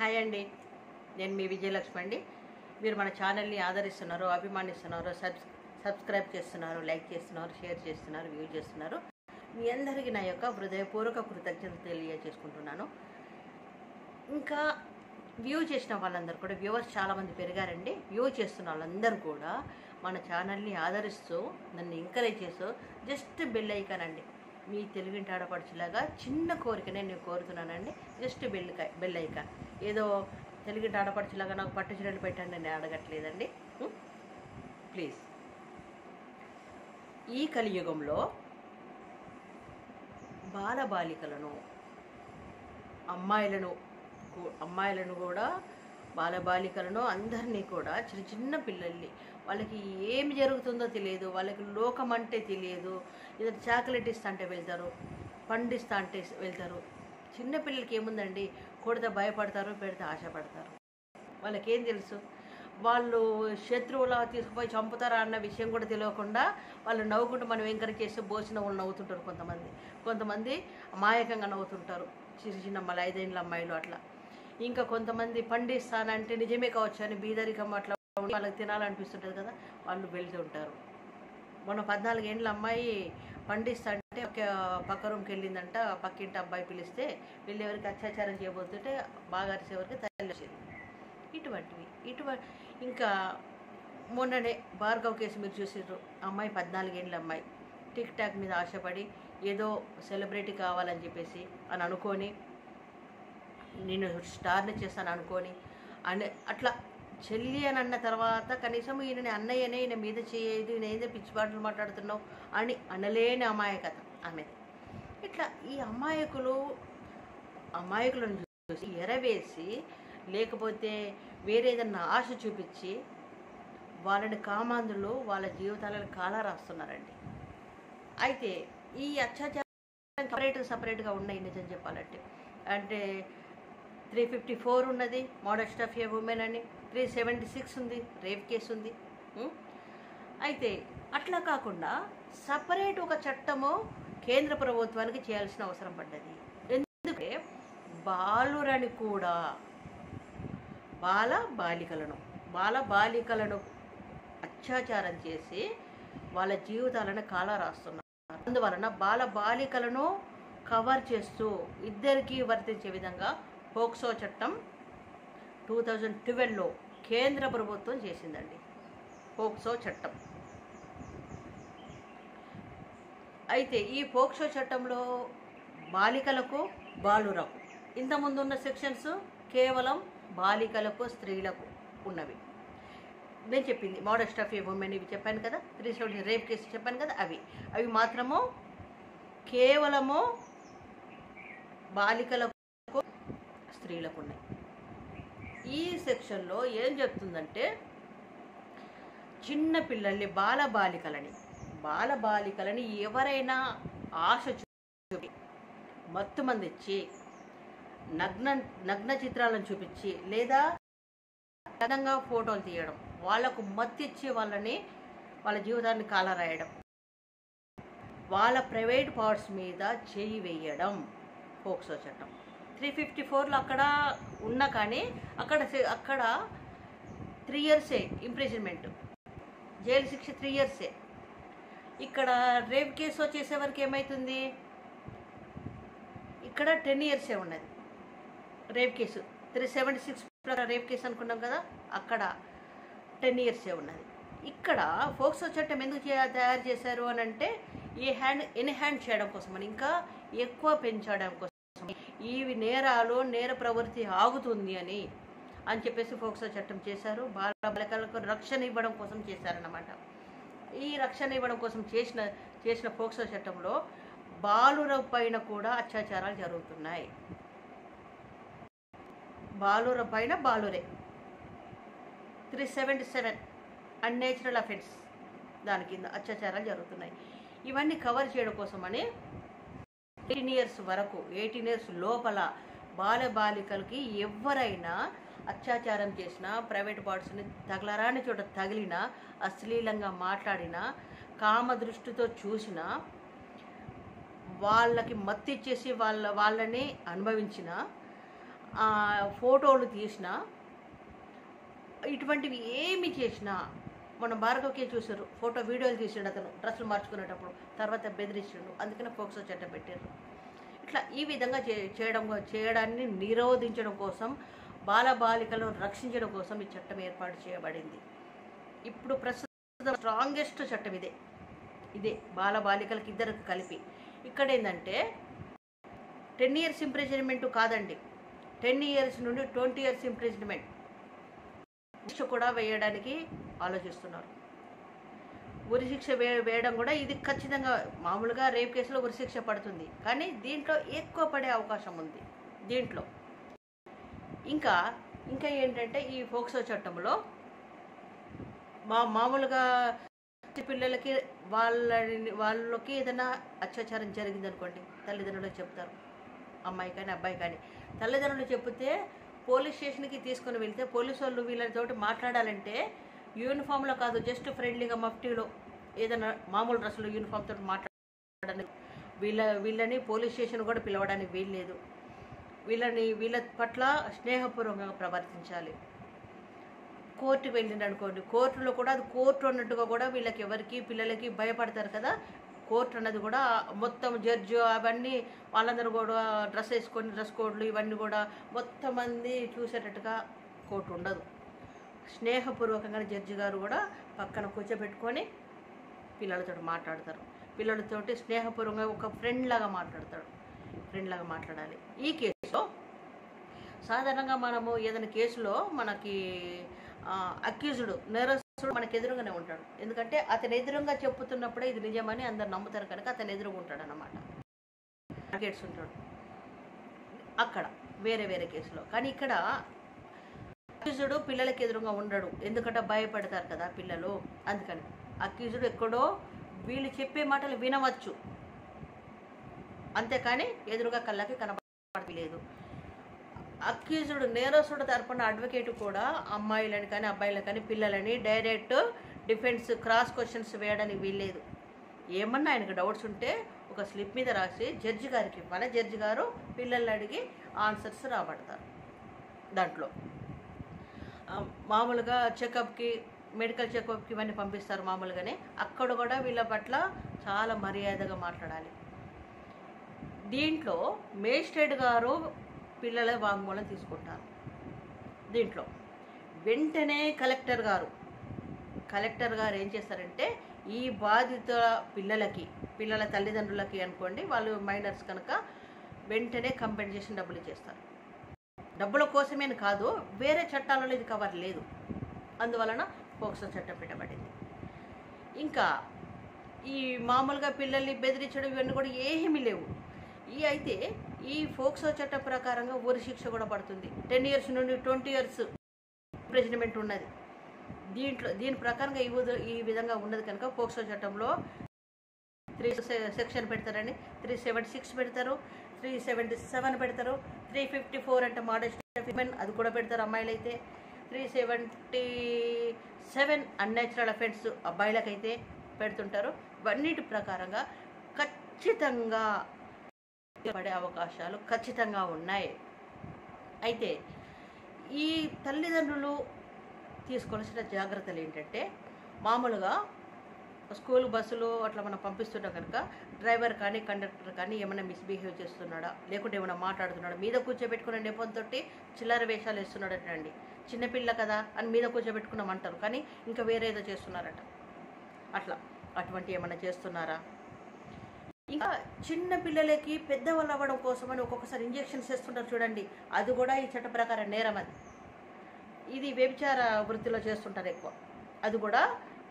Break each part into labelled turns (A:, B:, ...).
A: Hi అండి నేను మీ విజయలక్ష్మి అండి మీరు మన ఛానల్ని ఆదరిస్తున్నారు అభిమానిస్తున్నారు సబ్స్ సబ్స్క్రైబ్ చేస్తున్నారు లైక్ చేస్తున్నారు షేర్ చేస్తున్నారు వ్యూ చేస్తున్నారు మీ అందరికీ నా యొక్క హృదయపూర్వక కృతజ్ఞతలు తెలియజేసుకుంటున్నాను ఇంకా వ్యూ చేసిన వాళ్ళందరూ కూడా వ్యూవర్స్ చాలామంది పెరిగారండి వ్యూ చేస్తున్న వాళ్ళందరూ కూడా మన ఛానల్ని ఆదరిస్తూ నన్ను ఎంకరేజ్ చేస్తూ జస్ట్ బెల్ ఐకాన్ అండి మీ తెలుగింటి ఆడపడుచులాగా చిన్న కోరికనే నేను కోరుతున్నానండి జస్ట్ బెల్ బెల్ ఐకాన్ ఏదో తెలుగింటి ఆడపడుచులాగా నాకు పట్టు చీరలు పెట్టండి నేను అడగట్లేదండి ప్లీజ్ ఈ కలియుగంలో బాలబాలికలను అమ్మాయిలను కూ- అమ్మాయిలను కూడా బాలబాలికలను అందరినీ కూడా చిన్న చిన్న పిల్లల్ని వాళ్ళకి ఏమి జరుగుతుందో తెలియదు వాళ్ళకి లోకం అంటే తెలియదు ఏదో చాక్లెట్ ఇస్తా అంటే వెళ్తారు పండిస్తా అంటే వెళ్తారు చిన్న పిల్లలకి ఏముందండి కొడితే భయపడతారు పెడితే ఆశపడతారు వాళ్ళకేం తెలుసు వాళ్ళు శత్రువులా తీసుకుపోయి చంపుతారా అన్న విషయం కూడా తెలియకుండా వాళ్ళు నవ్వుకుంటూ మనం ఎంకరేజ్ చేస్తే బోసిన వాళ్ళు నవ్వుతుంటారు కొంతమంది కొంతమంది అమాయకంగా నవ్వుతుంటారు చిన్న చిన్న మళ్ళీ ఐదేళ్ళ అమ్మాయిలు అట్లా ఇంకా కొంతమంది పండిస్తానంటే నిజమే కావచ్చు అని బీదరికం అట్లా ఉండి వాళ్ళకి తినాలనిపిస్తుంటుంది కదా వాళ్ళు వెళ్తుంటారు మొన్న పద్నాలుగేండ్ల అమ్మాయి పండిస్తా అంటే ఒక పక్క రూమ్కి వెళ్ళిందంట పక్కింటి అబ్బాయి పిలిస్తే వెళ్ళేవరికి అత్యాచారం చేయబోతుంటే బాగా అరిసేవరికి తల్లి వచ్చింది ఇటువంటివి ఇటువంటి ఇంకా మొన్ననే భార్గవ్ కేసు మీరు చూసిర్రు అమ్మాయి పద్నాలుగేండ్ల అమ్మాయి టిక్ టాక్ మీద ఆశపడి ఏదో సెలబ్రిటీ కావాలని చెప్పేసి అని అనుకొని నేను స్టార్ని చేస్తాను అనుకొని అని అట్లా చెల్లి అని అన్న తర్వాత కనీసం ఈయన అన్నయ్యనే ఈయన మీద చేయదు ఈయన ఏందో పిచ్చి పాటలు మాట్లాడుతున్నావు అని అనలేని అమాయకత ఆమెది ఇట్లా ఈ అమాయకులు అమాయకులను చూసి ఎరవేసి లేకపోతే వేరే ఏదన్నా ఆశ చూపించి వాళ్ళని కామాంధులు వాళ్ళ జీవితాలను కాలా రాస్తున్నారండి అయితే ఈ అత్యాచారం సపరేట్ సపరేట్గా ఉన్నాయి నిజం చెప్పాలంటే అంటే త్రీ ఫిఫ్టీ ఫోర్ ఉన్నది మోడస్ట్ ఆఫ్ ఏ ఉమెన్ అని త్రీ సెవెంటీ సిక్స్ ఉంది రేప్ కేసు ఉంది ఉం? అయితే అట్లా కాకుండా సపరేట్ ఒక చట్టము కేంద్ర ప్రభుత్వానికి చేయాల్సిన అవసరం పడ్డది ఎందుకంటే బాలురని కూడా బాల బాలికలను బాల బాలికలను అత్యాచారం చేసి వాళ్ళ జీవితాలను కాల రాస్తున్నారు అందువలన బాల బాలికలను కవర్ చేస్తూ ఇద్దరికీ వర్తించే విధంగా పోక్సో చట్టం టూ థౌజండ్ ట్వెల్వ్లో కేంద్ర ప్రభుత్వం చేసిందండి పోక్సో చట్టం అయితే ఈ పోక్సో చట్టంలో బాలికలకు బాలురకు ఇంతకుముందు ఉన్న సెక్షన్స్ కేవలం బాలికలకు స్త్రీలకు ఉన్నవి నేను చెప్పింది మోడస్ట్ ఆఫ్ ఏ ఉమెన్ ఇవి చెప్పాను కదా త్రీ సెవెంటీ రేప్ కేసు చెప్పాను కదా అవి అవి మాత్రము కేవలము బాలికలకు స్త్రీలకు ఉన్నాయి ఈ సెక్షన్లో ఏం చెప్తుందంటే చిన్న పిల్లల్ని బాల బాలికలని బాల బాలికలని ఎవరైనా ఆశ చూపి మత్తు మంది ఇచ్చి నగ్న నగ్న చిత్రాలను చూపించి లేదా అందంగా ఫోటోలు తీయడం వాళ్ళకు మత్తిచ్చి వాళ్ళని వాళ్ళ జీవితాన్ని కాలరాయడం వాళ్ళ ప్రైవేట్ పార్ట్స్ మీద చేయి వేయడం పోక్సో చట్టం త్రీ ఫిఫ్టీ ఫోర్లో అక్కడ ఉన్నా కానీ అక్కడ సె- అక్కడ త్రీ ఇయర్సే ఇంప్రిజన్మెంట్ జైలు శిక్ష త్రీ ఇయర్సే ఇక్కడ రేప్ కేసు వచ్చేసేవరకు ఏమవుతుంది ఇక్కడ టెన్ ఇయర్సే ఉన్నది rape case three seventy six rape case అనుకున్నాం కదా అక్కడ టెన్ ఇయర్సే ఉన్నది ఇక్కడ ఫోక్సో చట్టం ఎందుకు చే- తయారు చేశారు అని అంటే ఈ హ్యాండ్ ఎన్హాండ్ చేయడం కోసం అని ఇంకా ఎక్కువ పెంచడం కోసం ఈ నేరాలు నేర ప్రవృత్తి ఆగుతుంది అని అని చెప్పేసి ఫోక్సో చట్టం చేశారు బాల బాలికలకు రక్షణ ఇవ్వడం కోసం చేశారన్నమాట ఈ రక్షణ ఇవ్వడం కోసం చేసిన చేసిన ఫోక్సో చట్టంలో బాలుర పైన కూడా అత్యాచారాలు జరుగుతున్నాయి బాలుర పైన బాలురే three seventy seven unnatural offence దాని కింద అత్యాచారాలు జరుగుతున్నాయి ఇవన్నీ కవర్ చేయడం కోసమని ఎయిటీన్ ఇయర్స్ వరకు ఎయిటీన్ ఇయర్స్ లోపల బాల బాలికలకి ఎవరైనా అత్యాచారం చేసినా ప్రైవేట్ పార్ట్స్ని తగలరాని చోట తగిలినా అశ్లీలంగా మాట్లాడినా కామ దృష్టితో చూసినా వాళ్ళకి మత్తిచ్చేసి వాళ్ళ వాళ్ళని అనుభవించిన ఆ, ఫోటోలు తీసినా ఇటువంటివి ఏమి చేసినా మన భార్గవకే చూసారు ఫోటో వీడియోలు తీసాడు అతను డ్రెస్సులు మార్చుకునేటప్పుడు తర్వాత బెదిరించాడు అందుకనే ఫోక్సో చట్టం పెట్టారు ఇట్లా ఈ విధంగా చే చేయడం చేయడాన్ని నిరోధించడం కోసం బాలబాలికలను రక్షించడం కోసం ఈ చట్టం ఏర్పాటు చేయబడింది ఇప్పుడు ప్రస్తుతం స్ట్రాంగెస్ట్ చట్టం ఇదే ఇదే బాలబాలికలకి ఇద్దరికి కలిపి ఇక్కడ ఏంటంటే టెన్ ఇయర్స్ ఇంప్రిజన్మెంట్ కాదండి టెన్ ఇయర్స్ నుండి ట్వంటీ ఇయర్స్ ఇంప్రిజన్మెంట్ శిక్ష కూడా వేయడానికి ఆలోచిస్తున్నారు ఉరి శిక్ష వే వేయడం కూడా ఇది ఖచ్చితంగా మామూలుగా రేప్ కేసులో ఉరి శిక్ష పడుతుంది కానీ దీంట్లో ఎక్కువ పడే అవకాశం ఉంది దీంట్లో ఇంకా ఇంకా ఏంటంటే ఈ ఫోక్సో చట్టంలో మా మామూలుగా పిల్లలకి వాళ్ళని వాళ్ళకి ఏదైనా అత్యాచారం జరిగింది అనుకోండి తల్లిదండ్రులు చెప్తారు అమ్మాయి కానీ అబ్బాయి కానీ తల్లిదండ్రులు చెప్తే పోలీస్ స్టేషన్కి తీసుకొని వెళ్తే పోలీసు వాళ్ళు వీళ్ళతోటి మాట్లాడాలంటే యూనిఫామ్లో కాదు జస్ట్ ఫ్రెండ్లీగా మఫ్టీలో ఏదైనా మామూలు డ్రెస్సులో యూనిఫామ్ తోటి మాట్లాడడానికి వీళ్ళ వీళ్ళని పోలీస్ స్టేషన్ కూడా పిలవడానికి వీల్లేదు వీళ్ళని వీళ్ళ పట్ల స్నేహపూర్వకంగా ప్రవర్తించాలి కోర్టుకు వెళ్ళింది అనుకోండి కోర్టులో కూడా అది కోర్టు అన్నట్టుగా కూడా వీళ్ళకి ఎవరికి పిల్లలకి భయపడతారు కదా కోర్టు అన్నది కూడా మొత్తం జడ్జి అవన్నీ వాళ్ళందరూ కూడా డ్రెస్ వేసుకొని డ్రెస్ కోడ్లు ఇవన్నీ కూడా మొత్తం మంది చూసేటట్టుగా కోర్టు ఉండదు స్నేహపూర్వకంగా జడ్జి గారు కూడా పక్కన కూర్చోబెట్టుకొని పిల్లలతో మాట్లాడతారు పిల్లలతోటి స్నేహపూర్వకంగా ఒక ఫ్రెండ్ లాగా మాట్లాడతాడు ఫ్రెండ్ లాగా మాట్లాడాలి ఈ కేసులో సాధారణంగా మనము ఏదైనా కేసులో మనకి అక్యూజుడు నేరస్తుడు మనకి ఎదురుగానే ఉంటాడు ఎందుకంటే అతను ఎదురుగా చెప్పుతున్నప్పుడే ఇది నిజమని అందరు నమ్ముతారు కనుక అతను ఎదురుగా ఉంటాడు అనమాట అడ్వకేట్స్ ఉంటాడు అక్కడ వేరే వేరే కేసులో కానీ ఇక్కడ అక్యూజుడు పిల్లలకి ఎదురుగా ఉండడు ఎందుకంటే భయపడతారు కదా పిల్లలు అందుకని అక్యూజుడు ఎక్కడో వీళ్ళు చెప్పే మాటలు వినవచ్చు అంతేకాని ఎదురుగా కళ్ళకి కనపడలేదు అక్యూజుడు నేరస్తుడు తరపున అడ్వకేట్ కూడా అమ్మాయిలని కానీ అబ్బాయిలని కానీ పిల్లలని డైరెక్ట్ డిఫెన్స్ క్రాస్ క్వశ్చన్స్ వేయడానికి వీల్లేదు ఏమన్నా ఆయనకు డౌట్స్ ఉంటే ఒక స్లిప్ మీద రాసి జడ్జి గారికి ఇవ్వాలి జడ్జి గారు పిల్లల్ని అడిగి ఆన్సర్స్ రాబడతారు దాంట్లో ఆ, మామూలుగా చెకప్కి మెడికల్ చెకప్కి ఇవన్నీ పంపిస్తారు మామూలుగానే అక్కడ కూడా వీళ్ళ పట్ల చాలా మర్యాదగా మాట్లాడాలి దీంట్లో మేజిస్ట్రేట్ గారు పిల్లల వాంగ్మూలం తీసుకుంటారు దీంట్లో వెంటనే కలెక్టర్ గారు కలెక్టర్ గారు ఏం చేస్తారంటే ఈ బాధిత పిల్లలకి పిల్లల తల్లిదండ్రులకి అనుకోండి వాళ్ళు మైనర్స్ కనుక వెంటనే కంపెన్సేషన్ డబ్బులు ఇచ్చేస్తారు డబ్బుల కోసమేని కాదు వేరే చట్టాలలో ఇది కవర్ లేదు అందువలన పోక్సో చట్టం పెట్టబడింది ఇంకా ఈ మామూలుగా పిల్లల్ని బెదిరించడం ఇవన్నీ కూడా ఏమీ లేవు ఈ అయితే ఈ ఫోక్సో చట్టం ప్రకారంగా ఉరి శిక్ష కూడా పడుతుంది టెన్ ఇయర్స్ నుండి ట్వంటీ ఇయర్స్ ఇంప్రెజన్మెంట్ ఉన్నది దీంట్లో దీని ప్రకారంగా ఈ ఉద- ఈ విధంగా ఉన్నది కనుక పోక్సో చట్టంలో త్రీ సెక్షన్ పెడతారని త్రీ సెవెంటీ సిక్స్ పెడతారు త్రీ సెవెంటీ సెవెన్ పెడతారు త్రీ ఫిఫ్టీ ఫోర్ అంటే మోడెస్ట్ ఆఫ్ విమెన్ అది కూడా పెడతారు అమ్మాయిలు అయితే three seventy seven unnatural offence అబ్బాయిలకైతే పెడుతుంటారు ఇవన్నిటి ప్రకారంగా ఖచ్చితంగా పడే అవకాశాలు ఖచ్చితంగా ఉన్నాయి అయితే ఈ తల్లిదండ్రులు తీసుకోవాల్సిన జాగ్రత్తలు ఏంటంటే మామూలుగా స్కూల్ బస్సులో అట్లా మనం పంపిస్తున్నాం కనుక డ్రైవర్ కానీ కండక్టర్ కానీ ఏమైనా మిస్బిహేవ్ చేస్తున్నాడా లేకుంటే ఏమైనా మాట్లాడుతున్నాడా మీద కూర్చోబెట్టుకున్న నెపంతో చిల్లర వేషాలు వేస్తున్నాడటండి చిన్నపిల్ల కదా అని మీద కూర్చోబెట్టుకున్నామంటారు కానీ ఇంకా వేరే ఏదో చేస్తున్నారట అట్లా అటువంటి ఏమైనా చేస్తున్నారా ఇంకా చిన్న పిల్లలకి పెద్దవాళ్ళు అవ్వడం కోసమని ఒక్కొక్కసారి ఇంజెక్షన్స్ వేస్తుంటారు చూడండి అది కూడా ఈ చట్ట ప్రకారం నేరం అది ఇది వ్యభిచార వృత్తిలో చేస్తుంటారు ఎక్కువ అది కూడా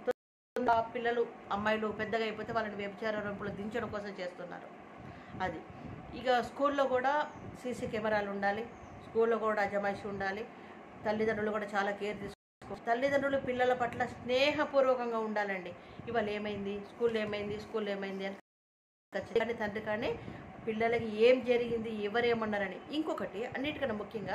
A: ఆ పిల్లలు అమ్మాయిలు పెద్దగా అయిపోతే వాళ్ళని వ్యభిచార రంపులు దించడం కోసం చేస్తున్నారు అది ఇక స్కూల్లో కూడా సీసీ కెమెరాలు ఉండాలి స్కూల్లో కూడా అజమాయిషి ఉండాలి తల్లిదండ్రులు కూడా చాలా కేర్ తీసుకో తల్లిదండ్రులు పిల్లల పట్ల స్నేహపూర్వకంగా ఉండాలండి ఇవాళ ఏమైంది స్కూల్లో ఏమైంది స్కూల్లో ఏమైంది అని ఖచ్చితంగా తండ్రి కానీ పిల్లలకి ఏం జరిగింది ఎవరేమన్నారని ఇంకొకటి అన్నిటికన్నా ముఖ్యంగా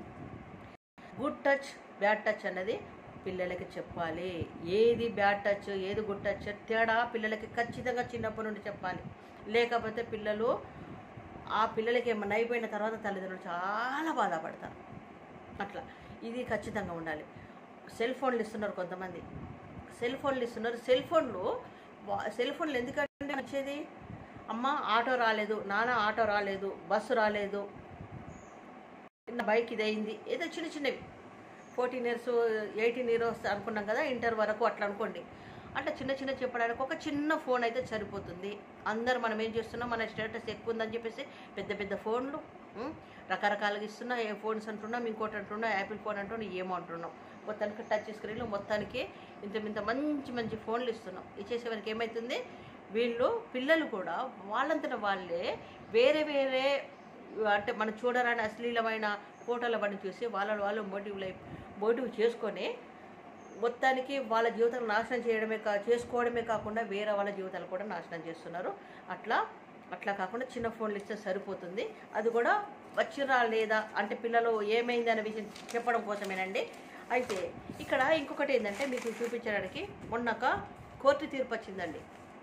A: గుడ్ టచ్ బ్యాడ్ టచ్ అన్నది పిల్లలకి చెప్పాలి ఏది బ్యాడ్ టచ్ ఏది గుడ్ టచ్ తేడా పిల్లలకి ఖచ్చితంగా చిన్నప్పటి నుండి చెప్పాలి లేకపోతే పిల్లలు ఆ పిల్లలకి ఏమన్నా అయిపోయిన తర్వాత తల్లిదండ్రులు చాలా బాధపడతారు అట్లా ఇది ఖచ్చితంగా ఉండాలి సెల్ ఫోన్లు ఇస్తున్నారు కొంతమంది సెల్ ఫోన్లు ఇస్తున్నారు సెల్ ఫోన్లు వా- సెల్ ఫోన్లు ఎందుకంటే వచ్చేది అమ్మ ఆటో రాలేదు నాన్న ఆటో రాలేదు బస్సు రాలేదు చిన్న బైక్ ఇది అయింది ఏదో చిన్న చిన్నవి ఫోర్టీన్ ఇయర్స్ ఎయిటీన్ ఇయర్స్ అనుకున్నాం కదా ఇంటర్ వరకు అట్లా అనుకోండి అంటే చిన్న చిన్న చెప్పడానికి ఒక చిన్న ఫోన్ అయితే సరిపోతుంది అందరు మనం ఏం చేస్తున్నాం మన స్టేటస్ ఎక్కువ ఉందని చెప్పేసి పెద్ద పెద్ద ఫోన్లు ఉం, రకరకాలుగా ఇస్తున్నా ఏ ఫోన్స్ అంటున్నాం ఇంకోటి అంటున్నాం యాపిల్ ఫోన్ అంటున్నాం ఏమో అంటున్నాం మొత్తానికి టచ్ స్క్రీన్లు మొత్తానికి ఇంత ఇంత మంచి మంచి ఫోన్లు ఇస్తున్నాం ఇచ్చేసేవారికి ఏమవుతుంది వీళ్ళు పిల్లలు కూడా వాళ్ళంతట వాళ్ళే వేరే వేరే అంటే మనం చూడరాని అశ్లీలమైన ఫోటోల పని చూసి వాళ్ళ వాళ్ళు మోటివ్ లైఫ్ మోటివ్ చేసుకొని మొత్తానికి వాళ్ళ జీవితాలు నాశనం చేయడమే కా చేసుకోవడమే కాకుండా వేరే వాళ్ళ జీవితాలు కూడా నాశనం చేస్తున్నారు అట్లా అట్లా కాకుండా చిన్న ఫోన్లు ఇస్తే సరిపోతుంది అది కూడా వచ్చిరా లేదా అంటే పిల్లలు ఏమైంది అనే విషయం చెప్పడం కోసమేనండి అయితే ఇక్కడ ఇంకొకటి ఏంటంటే మీకు చూపించడానికి మొన్నక కోర్టు తీర్పు వచ్చిందండి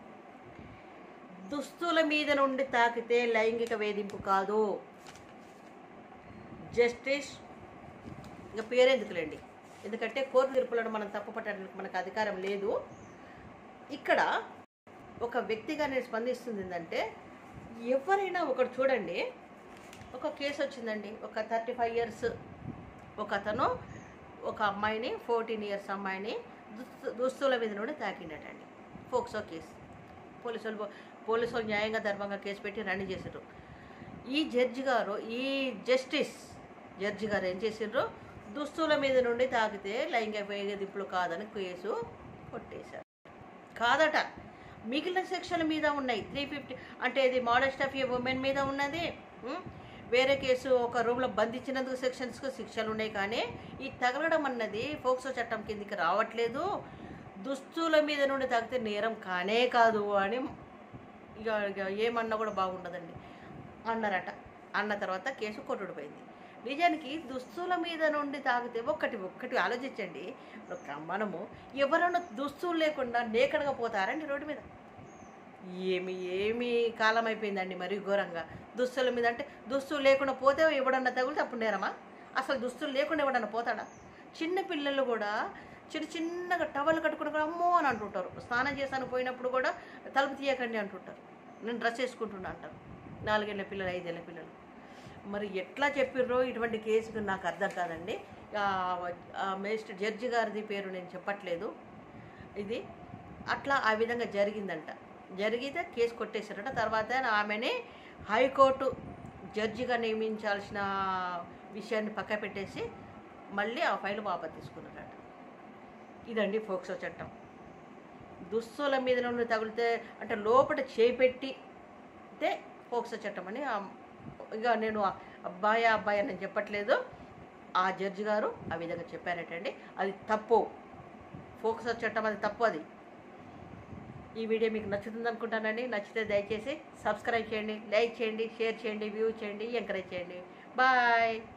A: దుస్తుల మీద నుండి తాకితే లైంగిక వేధింపు కాదు జస్టిస్ ఇంకా పేరెందుకులేండి ఎందుకంటే కోర్టు తీర్పులను మనం తప్పుపట్టడానికి మనకు అధికారం లేదు ఇక్కడ ఒక వ్యక్తిగా నేను స్పందిస్తుంది ఏంటంటే ఎవరైనా ఒకటి చూడండి ఒక కేసు వచ్చిందండి ఒక థర్టీ ఫైవ్ ఇయర్స్ ఒక అతను ఒక అమ్మాయిని ఫోర్టీన్ ఇయర్స్ అమ్మాయిని దుస్తు దుస్తుల మీద నుండి తాకిండటండి ఫోక్సో కేసు పోలీసు వాళ్ళు పోలీసు వాళ్ళు న్యాయంగా ధర్మంగా కేసు పెట్టి రన్ చేసారు ఈ జడ్జి గారు ఈ జస్టిస్ జడ్జి గారు ఏం చేసిండ్రు దుస్తుల మీద నుండి తాకితే లైంగిక వేధింపులు కాదని కేసు కొట్టేశారు కాదట మిగిలిన సెక్షన్ల మీద ఉన్నాయి త్రీ ఫిఫ్టీ అంటే ఇది మోడెస్ట్ ఆఫ్ ఏ ఉమెన్ మీద ఉన్నది ఉం? వేరే కేసు ఒక రూమ్లో బంధించినందుకు సెక్షన్స్కు శిక్షలు ఉన్నాయి కానీ ఈ తగలడం అన్నది ఫోక్సో చట్టం కిందికి రావట్లేదు దుస్తుల మీద నుండి తాగితే నేరం కానే కాదు అని ఇక ఇక ఏమన్నా కూడా బాగుండదండి అన్నారట అన్న తర్వాత కేసు కొట్టుడిపోయింది నిజానికి దుస్తుల మీద నుండి తాగితే ఒక్కటి ఒక్కటి ఆలోచించండి ఒక మనము ఎవరైనా దుస్తులు లేకుండా నేకడగా పోతారండి రోడ్డు మీద ఏమి ఏమి కాలం అయిపోయిందండి మరి ఘోరంగా దుస్తుల మీద అంటే దుస్తులు లేకుండా పోతే ఎవడన్నా తగిలితే అప్పుడు నేరమా అసలు దుస్తులు లేకుండా ఎవడన్నా పోతాడా చిన్న పిల్లలు కూడా చిన్న చిన్నగా టవల్ కట్టుకుని కూడా అమ్మో అని అంటుంటారు స్నానం చేసాను పోయినప్పుడు కూడా తలుపు తీయకండి అంటుంటారు నేను డ్రెస్ వేసుకుంటున్నా అంటారు నాలుగేళ్ల పిల్లలు ఐదేళ్ల పిల్లలు మరి ఎట్లా చెప్పిర్రో ఇటువంటి కేసుకు నాకు అర్థం కాదండి మేజిస్ట్రేట్ జడ్జి గారిది పేరు నేను చెప్పట్లేదు ఇది అట్లా ఆ విధంగా జరిగిందంట జరిగితే కేసు కొట్టేశారట తర్వాత ఆమెని హైకోర్టు జడ్జిగా నియమించాల్సిన విషయాన్ని పక్క పెట్టేసి మళ్ళీ ఆ ఫైల్ వాపస్ తీసుకున్నారట ఇదండి ఫోక్సో చట్టం దుస్తుల మీద నుండి తగిలితే అంటే లోపల చేపెట్టితే ఫోక్సో చట్టం అని ఆ- ఇక నేను ఆ అబ్బాయి అబ్బాయి అని నేను చెప్పట్లేదు ఆ జడ్జి గారు ఆ విధంగా చెప్పారటండి అది తప్పు ఫోక్సో చట్టం అది తప్పు అది ఈ వీడియో మీకు నచ్చుతుంది అనుకుంటానండి నచ్చితే దయచేసి సబ్స్క్రైబ్ చేయండి లైక్ చేయండి షేర్ చేయండి వ్యూ చేయండి ఎంకరేజ్ చేయండి బాయ్